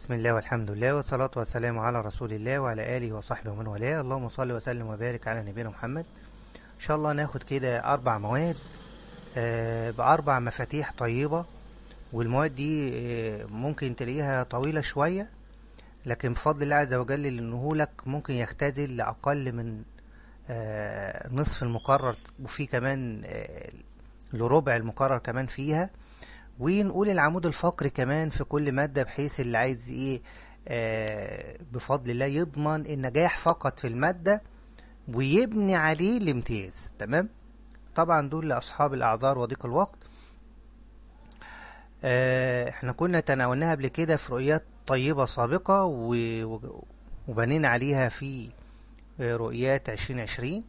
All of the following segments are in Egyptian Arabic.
بسم الله والحمد لله والصلاة والسلام على رسول الله وعلى آله وصحبه ومن والاه اللهم صل وسلم وبارك على نبينا محمد إن شاء الله ناخد كده أربع مواد آه، بأربع مفاتيح طيبة والمواد دي آه، ممكن تلاقيها طويلة شوية لكن بفضل الله عز وجل لأنه لك ممكن يختزل لأقل من آه، نصف المقرر وفي كمان آه، لربع المقرر كمان فيها ونقول العمود الفقري كمان في كل مادة بحيث اللي عايز ايه آه بفضل الله يضمن النجاح فقط في المادة ويبني عليه الامتياز تمام طبعا دول لأصحاب الأعذار وضيق الوقت آه احنا كنا تناولناها قبل كده في رؤيات طيبة سابقة و- و- وبنينا عليها في آه، رؤيات عشرين عشرين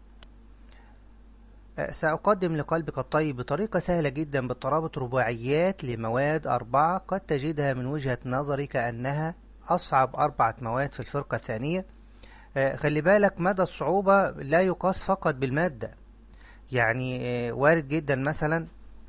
سأقدم لقلبك الطيب بطريقة سهلة جدا بالترابط رباعيات لمواد أربعة قد تجدها من وجهة نظري كأنها أصعب أربعة مواد في الفرقة الثانية آه، خلي بالك مدى الصعوبة لا يقاس فقط بالمادة يعني آه، وارد جدا مثلا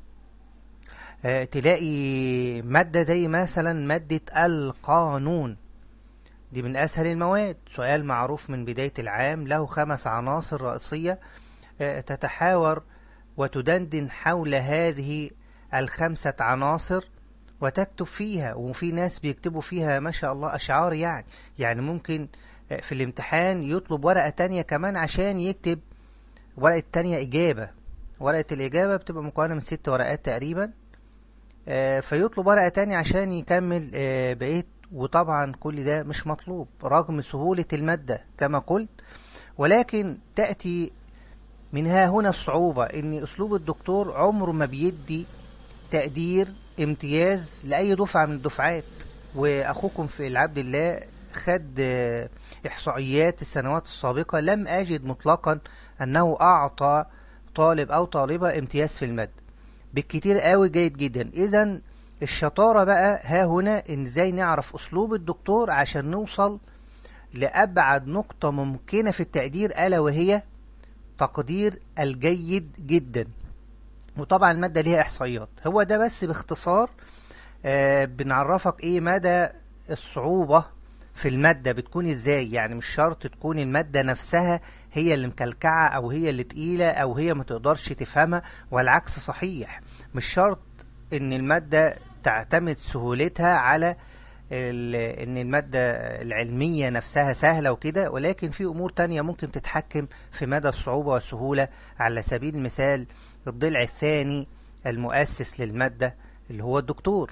آه، تلاقي مادة زي مثلا مادة القانون دي من أسهل المواد سؤال معروف من بداية العام له خمس عناصر رئيسية آه، تتحاور وتدندن حول هذه الخمسة عناصر وتكتب فيها وفي ناس بيكتبوا فيها ما شاء الله أشعار يعني يعني ممكن آه، في الامتحان يطلب ورقة تانية كمان عشان يكتب ورقة تانية إجابة ورقة الإجابة بتبقى مكونة من ست ورقات تقريبا آه، فيطلب ورقة تانية عشان يكمل آه، بقية وطبعا كل ده مش مطلوب رغم سهولة المادة كما قلت ولكن تأتي من ها هنا الصعوبة ان اسلوب الدكتور عمره ما بيدي تقدير امتياز لأي دفعة من الدفعات واخوكم في العبد الله خد آه، احصائيات السنوات السابقة لم اجد مطلقا انه اعطى طالب او طالبة امتياز في المادة بالكتير قوي جيد جدا اذا الشطارة بقى ها هنا ان ازاي نعرف اسلوب الدكتور عشان نوصل لابعد نقطة ممكنة في التقدير الا وهي تقدير الجيد جدا وطبعا المادة ليها إحصائيات هو ده بس باختصار آه بنعرفك إيه مدى الصعوبة في المادة بتكون إزاي يعني مش شرط تكون المادة نفسها هي اللي مكلكعة أو هي اللي تقيلة أو هي ما تقدرش تفهمها والعكس صحيح مش شرط إن المادة تعتمد سهولتها على ال- ان المادة العلمية نفسها سهلة وكده ولكن في امور تانية ممكن تتحكم في مدى الصعوبة والسهولة على سبيل المثال الضلع الثاني المؤسس للمادة اللي هو الدكتور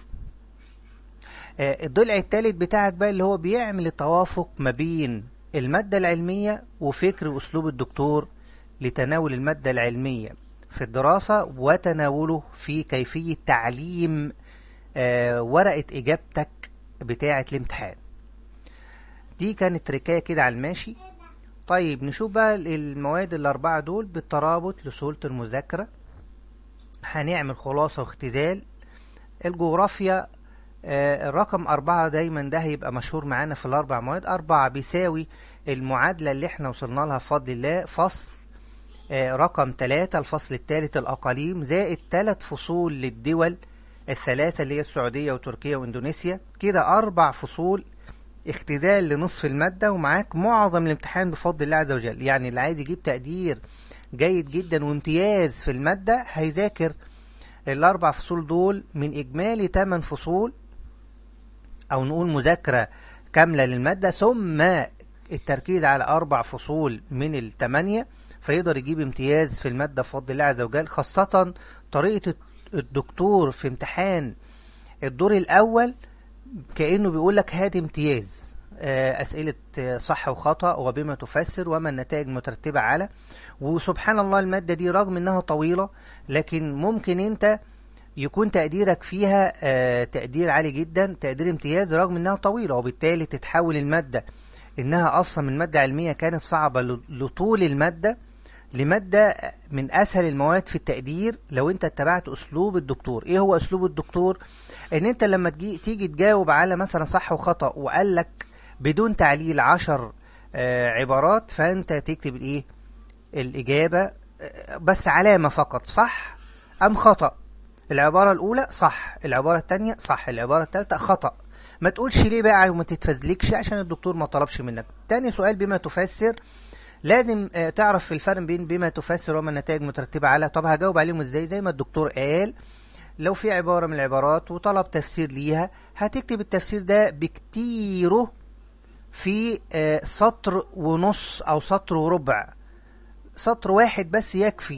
آه، الضلع الثالث بتاعك بقى اللي هو بيعمل التوافق ما بين المادة العلمية وفكر واسلوب الدكتور لتناول المادة العلمية في الدراسة وتناوله في كيفية تعليم آه، ورقة إجابتك بتاعة الامتحان دي كانت تركاية كده على الماشي طيب نشوف بقى المواد الأربعة دول بالترابط لسهولة المذاكرة هنعمل خلاصة واختزال الجغرافيا آه، الرقم أربعة دايما ده هيبقى مشهور معانا في الأربع مواد أربعة بيساوي المعادلة اللي احنا وصلنا لها بفضل الله فصل آه، رقم ثلاثة الفصل الثالث الأقاليم زائد ثلاث فصول للدول الثلاثة اللي هي السعودية وتركيا واندونيسيا كده أربع فصول اختزال لنصف المادة ومعاك معظم الامتحان بفضل الله عز وجل يعني اللي عايز يجيب تقدير جيد جدا وامتياز في المادة هيذاكر الأربع فصول دول من إجمالي 8 فصول أو نقول مذاكرة كاملة للمادة ثم التركيز على أربع فصول من الثمانية فيقدر يجيب امتياز في المادة بفضل الله عز وجل خاصة طريقة الدكتور في امتحان الدور الأول كأنه بيقول لك هات امتياز آه، أسئلة آه، صح وخطأ وبما تفسر وما النتائج مترتبة على وسبحان الله المادة دي رغم انها طويلة لكن ممكن انت يكون تقديرك فيها آه، تقدير عالي جدا تقدير امتياز رغم انها طويلة وبالتالي تتحول المادة انها اصلا من مادة علمية كانت صعبة ل- لطول المادة لمادة من اسهل المواد في التقدير لو انت اتبعت اسلوب الدكتور ايه هو اسلوب الدكتور ان انت لما تجي تيجي تجاوب على مثلا صح وخطأ وقال لك بدون تعليل عشر آه، عبارات فانت تكتب الايه الاجابة آه، بس علامة فقط صح ام خطأ العبارة الاولى صح العبارة الثانية صح العبارة الثالثة خطأ ما تقولش ليه بقى وما تتفزلكش عشان الدكتور ما طلبش منك تاني سؤال بما تفسر لازم آه، تعرف في الفرق بين بما تفسر وما النتائج مترتبة على طب هجاوب عليهم ازاي زي ما الدكتور قال لو في عبارة من العبارات وطلب تفسير ليها هتكتب التفسير ده بكتيره في آه، سطر ونص او سطر وربع سطر واحد بس يكفي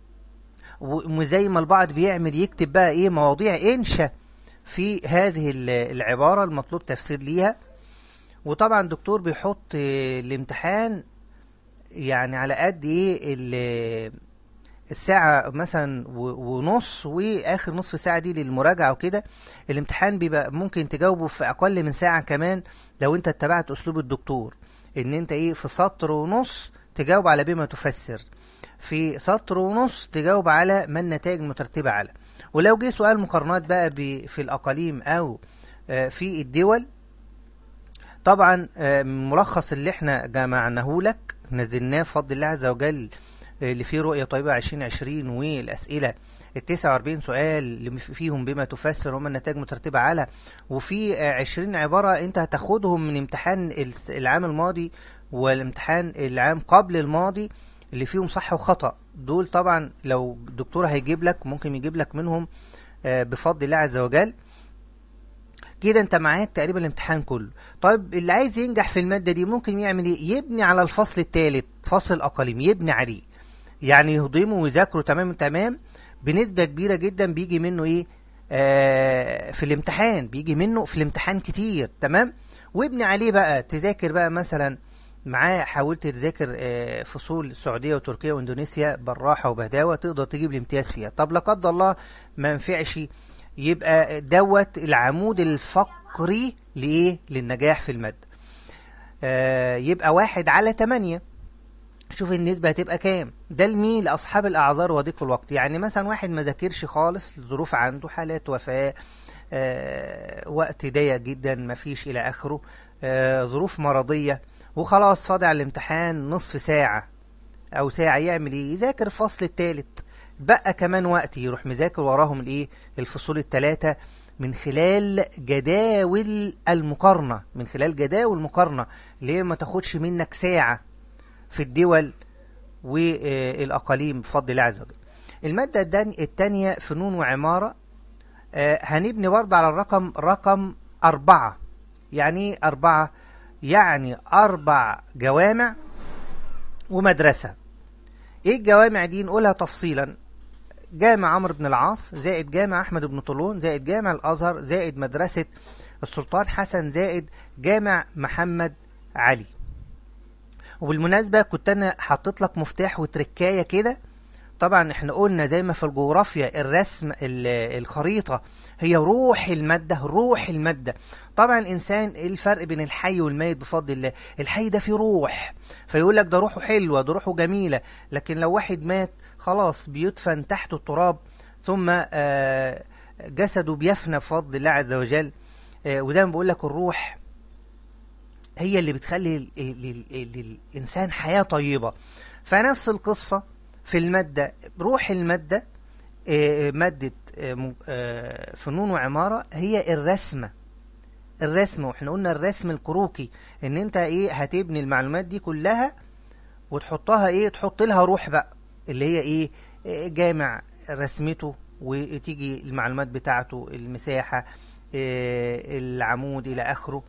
وزي ما البعض بيعمل يكتب بقى ايه مواضيع انشا في هذه ال- العبارة المطلوب تفسير ليها وطبعا الدكتور بيحط آه، الامتحان يعني على قد ايه ال- الساعة مثلا و- ونص واخر نصف ساعة دي للمراجعة وكده الامتحان بيبقى ممكن تجاوبه في اقل من ساعة كمان لو انت اتبعت اسلوب الدكتور ان انت ايه في سطر ونص تجاوب على بما تفسر في سطر ونص تجاوب على ما النتائج المترتبة على ولو جه سؤال مقارنات بقى ب- في الأقاليم أو آه، في الدول طبعا آه، من الملخص اللي احنا جمعناه لك نزلناه بفضل الله عز وجل آه، اللي فيه رؤية طيبة 2020 والأسئلة ال 49 سؤال اللي فيهم بما تفسر وما النتائج مترتبة على وفي آه، 20 عبارة انت هتاخدهم من امتحان الس- العام الماضي والامتحان العام قبل الماضي اللي فيهم صح وخطأ دول طبعا لو الدكتور هيجيب لك ممكن يجيب لك منهم آه، بفضل الله عز وجل كده انت معاك تقريبا الامتحان كله طيب اللي عايز ينجح في المادة دي ممكن يعمل ايه يبني على الفصل الثالث فصل الاقاليم يبني عليه يعني يهضمه ويذاكره تمام تمام بنسبة كبيرة جدا بيجي منه ايه آه في الامتحان بيجي منه في الامتحان كتير تمام وابني عليه بقى تذاكر بقى مثلا معاه حاولت تذاكر آه، فصول السعودية وتركيا واندونيسيا بالراحة وبهداوة تقدر تجيب الامتياز فيها طب لا قدر الله ما ينفعش يبقى دوت العمود الفقري لإيه للنجاح في المادة آه، يبقى واحد على تمانية شوف النسبة هتبقى كام ده لمين لأصحاب الأعذار وضيق الوقت يعني مثلا واحد ما ذاكرش خالص ظروف عنده حالات وفاة آه، وقت ضيق جدا مفيش إلى آخره آه، ظروف مرضية وخلاص فاضي على الامتحان نصف ساعة أو ساعة يعمل إيه يذاكر الفصل التالت بقى كمان وقت يروح مذاكر وراهم الإيه الفصول التلاتة من خلال جداول المقارنة من خلال جداول المقارنة ليه ما تاخدش منك ساعة في الدول والأقاليم بفضل الله عز وجل المادة الدان- التانية فنون وعمارة آه، هنبني برضه على الرقم رقم أربعة يعني إيه أربعة يعني أربع جوامع ومدرسة إيه الجوامع دي نقولها تفصيلا جامع عمرو بن العاص زائد جامع أحمد بن طولون زائد جامع الأزهر زائد مدرسة السلطان حسن زائد جامع محمد علي وبالمناسبة كنت أنا حطيت لك مفتاح وتركاية كده طبعا احنا قلنا زي ما في الجغرافيا الرسم ال- الخريطة هي روح المادة روح المادة طبعا الإنسان إيه الفرق بين الحي والميت بفضل الله الحي ده فيه روح فيقول لك ده روحه حلوة ده روحه جميلة لكن لو واحد مات خلاص بيدفن تحت التراب ثم آه، جسده بيفنى بفضل الله عز وجل آه، وده بقول لك الروح هي اللي بتخلي ال- ال- ال- للإنسان حياة طيبة فنفس القصة في المادة روح المادة آه، مادة آه، م- آه، فنون وعمارة هي الرسمة الرسم واحنا قلنا الرسم الكروكي ان انت ايه هتبني المعلومات دي كلها وتحطها ايه تحط لها روح بقى اللي هي ايه إيه جامع رسمته وتيجي المعلومات بتاعته المساحة إيه العمود الى اخره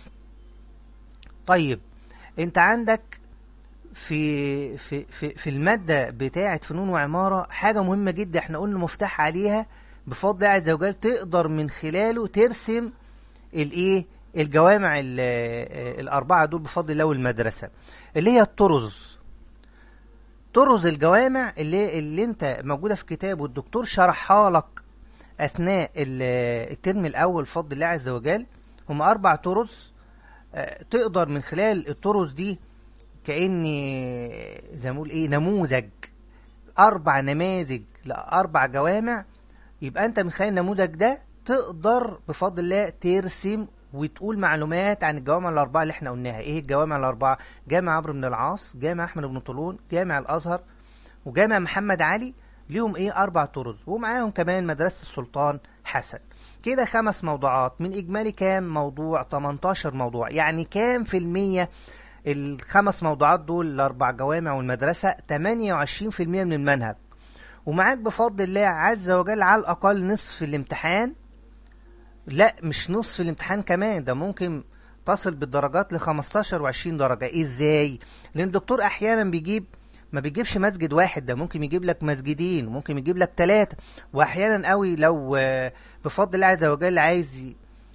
طيب انت عندك في في في في المادة بتاعة فنون وعمارة حاجة مهمة جدا احنا قلنا مفتاح عليها بفضل الله عز وجل تقدر من خلاله ترسم الايه الجوامع ال- آه، الأربعة دول بفضل الله والمدرسة اللي هي الطرز طرز الجوامع اللي اللي انت موجودة في كتاب والدكتور شرحها لك أثناء ال- الترم الأول بفضل الله عز وجل هم أربع طرز آه، تقدر من خلال الطرز دي كأني زي ما نقول ايه نموذج أربع نماذج لأربع جوامع يبقى أنت من خلال النموذج ده تقدر بفضل الله ترسم وتقول معلومات عن الجوامع الأربعة اللي احنا قلناها ايه الجوامع الأربعة جامع عمرو بن العاص جامع أحمد بن طولون جامع الأزهر وجامع محمد علي ليهم ايه أربع طرز ومعاهم كمان مدرسة السلطان حسن كده خمس موضوعات من إجمالي كام موضوع 18 موضوع يعني كام في المية الخمس موضوعات دول الأربع جوامع والمدرسة 28% من المنهج ومعاك بفضل الله عز وجل على الأقل نصف الامتحان لا مش نصف الامتحان كمان ده ممكن تصل بالدرجات ل 15 و20 درجة ازاي لان الدكتور احيانا بيجيب ما بيجيبش مسجد واحد ده ممكن يجيب لك مسجدين ممكن يجيب لك ثلاثة واحيانا قوي لو آه، بفضل الله عز وجل عايز ي-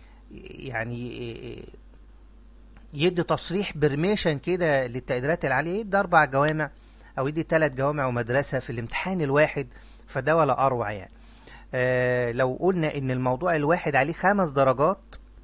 يعني آه، يدي تصريح برميشن كده للتقديرات العالية يدي أربع جوامع أو يدي ثلاث جوامع ومدرسة في الامتحان الواحد فده ولا أروع يعني آه لو قلنا إن الموضوع الواحد عليه خمس درجات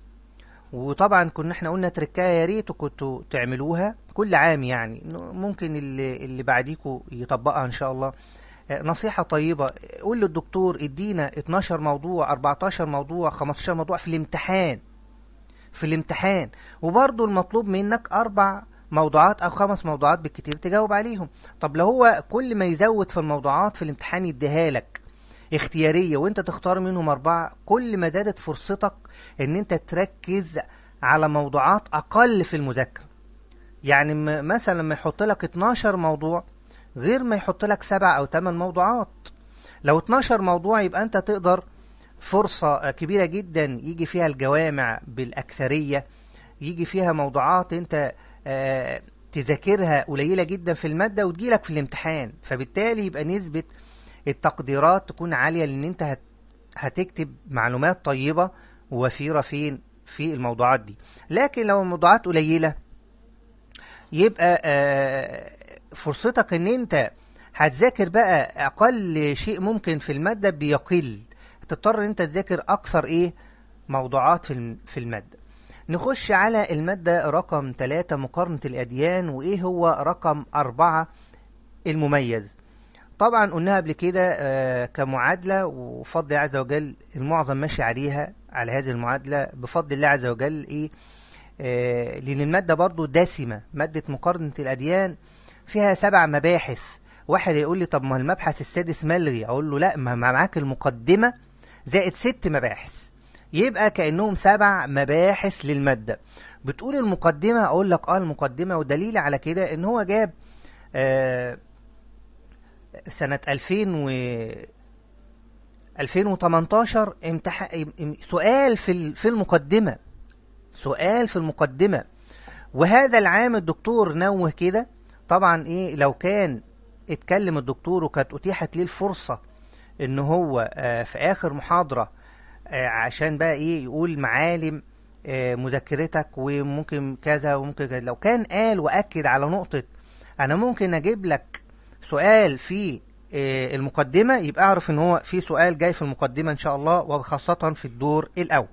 وطبعا كنا احنا قلنا تركايه يا ريت كنتوا تعملوها كل عام يعني إنه ممكن اللي اللي بعديكوا يطبقها ان شاء الله آه، نصيحة طيبة قول للدكتور ادينا 12 موضوع 14 موضوع 15 موضوع في الامتحان في الامتحان وبرضه المطلوب منك اربع موضوعات او خمس موضوعات بالكتير تجاوب عليهم طب لو هو كل ما يزود في الموضوعات في الامتحان يديها لك اختيارية وانت تختار منهم اربعة كل ما زادت فرصتك ان انت تركز على موضوعات اقل في المذاكرة يعني م- مثلا لما يحط لك 12 موضوع غير ما يحط لك سبع او ثمان موضوعات لو 12 موضوع يبقى انت تقدر فرصة كبيرة جدا يجي فيها الجوامع بالأكثرية يجي فيها موضوعات انت آه، تذاكرها قليلة جدا في المادة وتجيلك في الامتحان فبالتالي يبقى نسبة التقديرات تكون عالية لان انت هت هتكتب معلومات طيبة ووفيرة فين في الموضوعات دي لكن لو الموضوعات قليلة يبقى آه، فرصتك ان انت هتذاكر بقى اقل شيء ممكن في المادة بيقل تضطر ان انت تذاكر اكثر ايه موضوعات في الم- في المادة نخش على المادة رقم 3 مقارنة الأديان وإيه هو رقم أربعة المميز طبعا قلناها قبل كده آه، كمعادلة وفضل الله عز وجل المعظم ماشي عليها على هذه المعادلة بفضل الله عز وجل إيه آه، لأن المادة برضو دسمة مادة مقارنة الأديان فيها سبع مباحث واحد يقول لي طب ما المبحث السادس ملغي أقول له لا ما ما معاك المقدمة زائد ست مباحث يبقى كأنهم سبع مباحث للمادة بتقول المقدمة أقول لك اه المقدمة ودليل على كده إن هو جاب آه سنة 2000 و 2018 امتح... ام- سؤال في ال- في المقدمة سؤال في المقدمة وهذا العام الدكتور نوه كده طبعا ايه لو كان اتكلم الدكتور وكانت اتيحت ليه الفرصة ان هو آه، في اخر محاضرة آه، عشان بقى ايه يقول معالم آه، مذاكرتك وممكن كذا وممكن كذا لو كان قال واكد على نقطة انا ممكن اجيب لك سؤال في آه، المقدمة يبقى اعرف ان هو في سؤال جاي في المقدمة ان شاء الله وخاصة في الدور الاول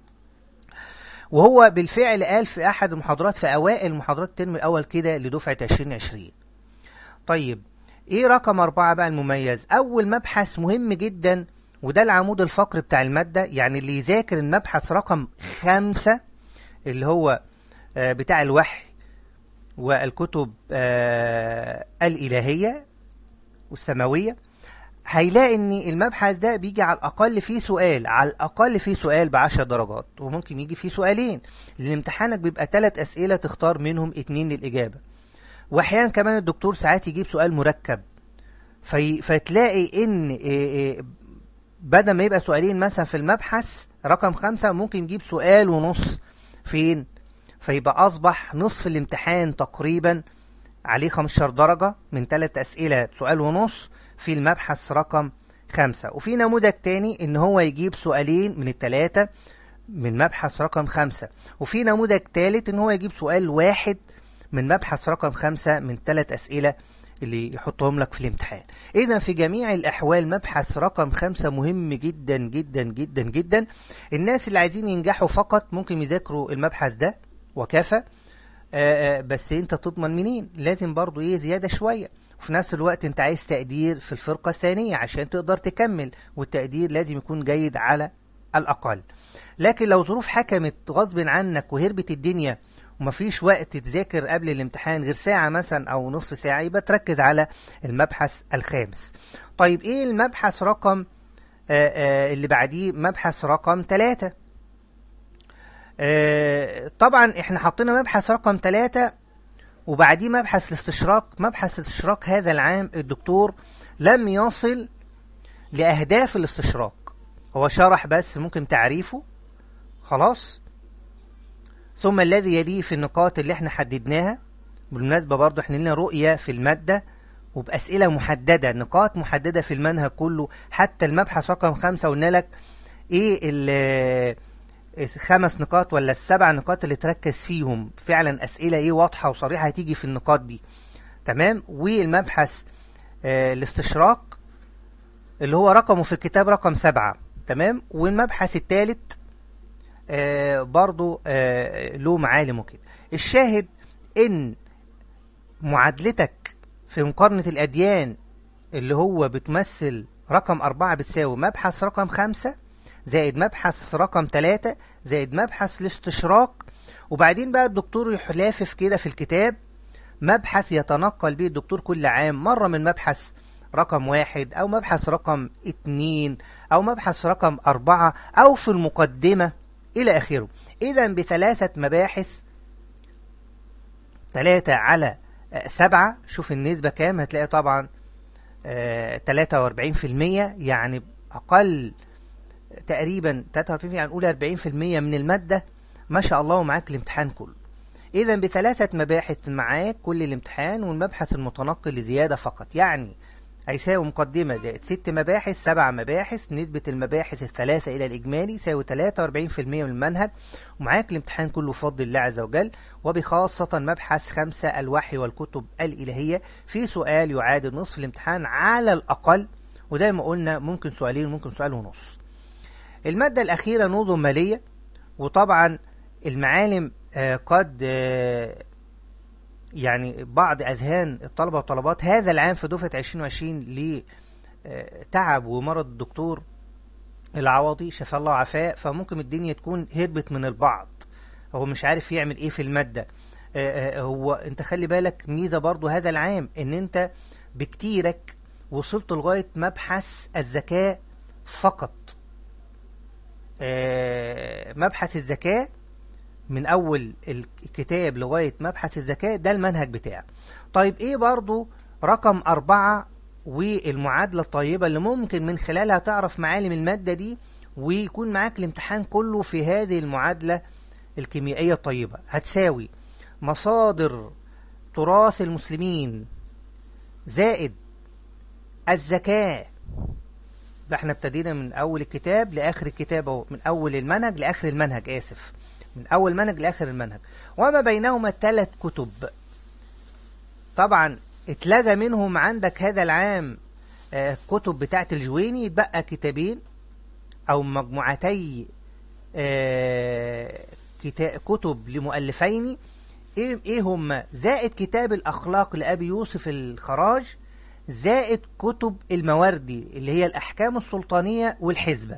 وهو بالفعل قال في احد المحاضرات في اوائل محاضرات الترم الاول كده لدفعة 2020 طيب ايه رقم اربعة بقى المميز اول مبحث مهم جدا وده العمود الفقري بتاع المادة يعني اللي يذاكر المبحث رقم خمسة اللي هو آه، بتاع الوحي والكتب آه، الإلهية والسماوية هيلاقي ان المبحث ده بيجي على الاقل فيه سؤال على الاقل فيه سؤال بعشر درجات وممكن يجي فيه سؤالين لان امتحانك بيبقى ثلاث اسئله تختار منهم اتنين للاجابه واحيانا كمان الدكتور ساعات يجيب سؤال مركب في... فتلاقي ان إيه إيه بدل ما يبقى سؤالين مثلا في المبحث رقم خمسة ممكن يجيب سؤال ونص فين فيبقى أصبح نصف الامتحان تقريبا عليه 15 درجة من ثلاث أسئلة سؤال ونص في المبحث رقم خمسة وفي نموذج تاني ان هو يجيب سؤالين من الثلاثة من مبحث رقم خمسة وفي نموذج تالت ان هو يجيب سؤال واحد من مبحث رقم خمسة من ثلاث أسئلة اللي يحطهم لك في الامتحان إذا في جميع الأحوال مبحث رقم خمسة مهم جدا جدا جدا جدا الناس اللي عايزين ينجحوا فقط ممكن يذاكروا المبحث ده وكفى آه، آه، بس انت تضمن منين لازم برضو ايه زيادة شوية وفي نفس الوقت انت عايز تقدير في الفرقة الثانية عشان تقدر تكمل والتقدير لازم يكون جيد على الأقل لكن لو ظروف حكمت غصب عنك وهربت الدنيا ومفيش وقت تذاكر قبل الامتحان غير ساعة مثلا أو نصف ساعة يبقى تركز على المبحث الخامس طيب إيه المبحث رقم اللي بعديه مبحث رقم 3 طبعا احنا حطينا مبحث رقم 3 وبعديه مبحث الاستشراق مبحث الاستشراق هذا العام الدكتور لم يصل لأهداف الاستشراق هو شرح بس ممكن تعريفه خلاص ثم الذي يليه في النقاط اللي احنا حددناها بالمناسبة برضو احنا لنا رؤية في المادة وبأسئلة محددة نقاط محددة في المنهج كله حتى المبحث رقم خمسة قلنا لك ايه الخمس نقاط ولا السبع نقاط اللي تركز فيهم فعلا أسئلة ايه واضحة وصريحة هتيجي في النقاط دي تمام والمبحث اه الاستشراق اللي هو رقمه في الكتاب رقم سبعة تمام والمبحث الثالث آه برضو آه له معالم وكده الشاهد ان معادلتك في مقارنة الأديان اللي هو بتمثل رقم أربعة بتساوي مبحث رقم خمسة زائد مبحث رقم ثلاثة زائد مبحث الاستشراق وبعدين بقى الدكتور يحلافف كده في الكتاب مبحث يتنقل به الدكتور كل عام مرة من مبحث رقم واحد أو مبحث رقم اتنين أو مبحث رقم أربعة أو في المقدمة إلى آخره إذا بثلاثة مباحث ثلاثة على سبعة شوف النسبة كام هتلاقي طبعا تلاتة واربعين في المية يعني أقل تقريبا تلاتة واربعين يعني نقول أربعين في المية من المادة ما شاء الله ومعاك الامتحان كله إذا بثلاثة مباحث معاك كل الامتحان والمبحث المتنقل لزيادة فقط يعني هيساوي مقدمة زائد ست مباحث سبع مباحث نسبة المباحث الثلاثة إلى الإجمالي يساوي 43% من المنهج ومعاك الامتحان كله بفضل الله عز وجل وبخاصة مبحث خمسة الوحي والكتب الإلهية في سؤال يعادل نصف الامتحان على الأقل وده ما قلنا ممكن سؤالين ممكن سؤال ونص المادة الأخيرة نظم مالية وطبعا المعالم قد يعني بعض أذهان الطلبة والطلبات هذا العام في دفعة 2020 لتعب ومرض الدكتور العوضي شفى الله عفاه فممكن الدنيا تكون هربت من البعض هو مش عارف يعمل ايه في المادة هو انت خلي بالك ميزة برضو هذا العام ان انت بكتيرك وصلت لغاية مبحث الذكاء فقط مبحث الذكاء من اول الكتاب لغاية مبحث الذكاء ده المنهج بتاعك طيب ايه برضو رقم اربعة والمعادلة الطيبة اللي ممكن من خلالها تعرف معالم المادة دي ويكون معاك الامتحان كله في هذه المعادلة الكيميائية الطيبة هتساوي مصادر تراث المسلمين زائد الذكاء ده احنا ابتدينا من اول الكتاب لاخر الكتاب اهو من اول المنهج لاخر المنهج اسف من أول منهج لآخر المنهج وما بينهما ثلاث كتب طبعا اتلغى منهم عندك هذا العام آه كتب بتاعة الجويني يتبقى كتابين أو مجموعتي آه كتب لمؤلفين ايه, إيه هم زائد كتاب الأخلاق لأبي يوسف الخراج زائد كتب المواردي اللي هي الأحكام السلطانية والحزبة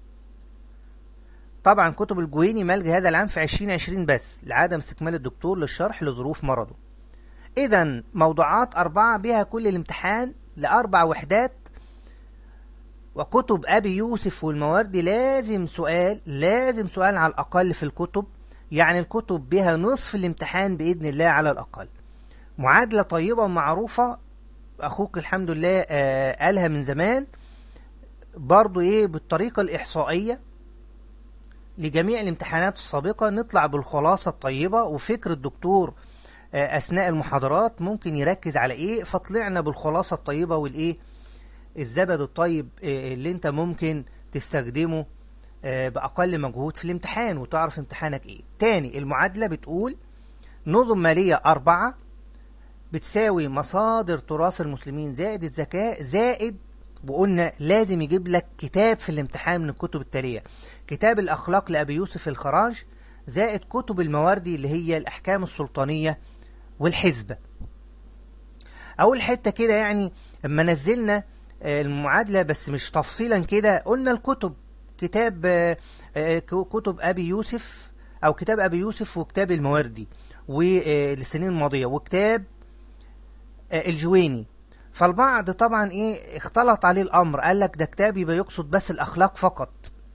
طبعا كتب الجويني ملغي هذا العام في 2020 بس لعدم استكمال الدكتور للشرح لظروف مرضه اذا موضوعات أربعة بها كل الامتحان لأربع وحدات وكتب أبي يوسف والمواردي لازم سؤال لازم سؤال على الأقل في الكتب يعني الكتب بها نصف الامتحان بإذن الله على الأقل معادلة طيبة ومعروفة أخوك الحمد لله آه قالها من زمان برضو إيه بالطريقة الإحصائية لجميع الامتحانات السابقة نطلع بالخلاصة الطيبة وفكر الدكتور أثناء المحاضرات ممكن يركز على إيه فطلعنا بالخلاصة الطيبة والإيه الزبد الطيب اللي أنت ممكن تستخدمه بأقل مجهود في الامتحان وتعرف امتحانك إيه تاني المعادلة بتقول نظم مالية أربعة بتساوي مصادر تراث المسلمين زائد الذكاء زائد وقلنا لازم يجيب لك كتاب في الامتحان من الكتب التالية كتاب الأخلاق لأبي يوسف الخراج زائد كتب المواردي اللي هي الأحكام السلطانية والحزبة أول حتة كده يعني لما نزلنا المعادلة بس مش تفصيلا كده قلنا الكتب كتاب كتب أبي يوسف أو كتاب أبي يوسف وكتاب المواردي والسنين الماضية وكتاب الجويني فالبعض طبعا ايه اختلط عليه الامر قال لك ده كتاب يبقى يقصد بس الاخلاق فقط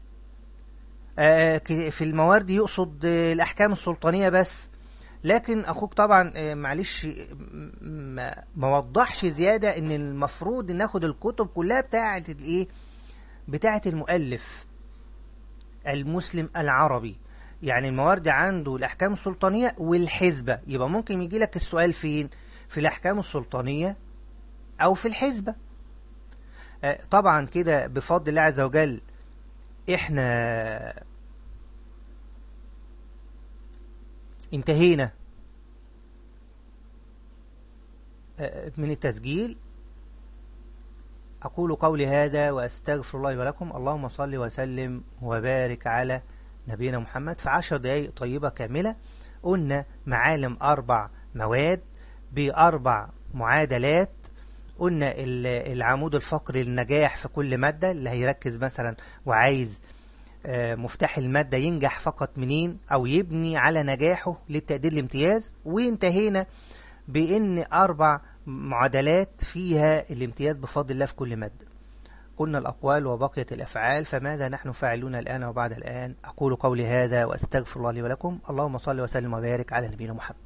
آه في الموارد يقصد الاحكام السلطانيه بس لكن اخوك طبعا آه معلش ما, ما وضحش زياده ان المفروض ناخد الكتب كلها بتاعه الايه بتاعه المؤلف المسلم العربي يعني الموارد عنده الاحكام السلطانيه والحزبه يبقى ممكن يجي لك السؤال فين في الاحكام السلطانيه او في الحزبه آه طبعا كده بفضل الله عز وجل احنا انتهينا من التسجيل أقول قولي هذا وأستغفر الله ولكم اللهم صل وسلم وبارك على نبينا محمد في عشر دقايق طيبة كاملة قلنا معالم أربع مواد بأربع معادلات قلنا العمود الفقري للنجاح في كل مادة اللي هيركز مثلا وعايز مفتاح المادة ينجح فقط منين أو يبني على نجاحه للتقدير الامتياز وانتهينا بأن أربع معادلات فيها الامتياز بفضل الله في كل مادة قلنا الأقوال وبقية الأفعال فماذا نحن فاعلون الآن وبعد الآن أقول قولي هذا وأستغفر الله لي ولكم اللهم صل وسلم وبارك على نبينا محمد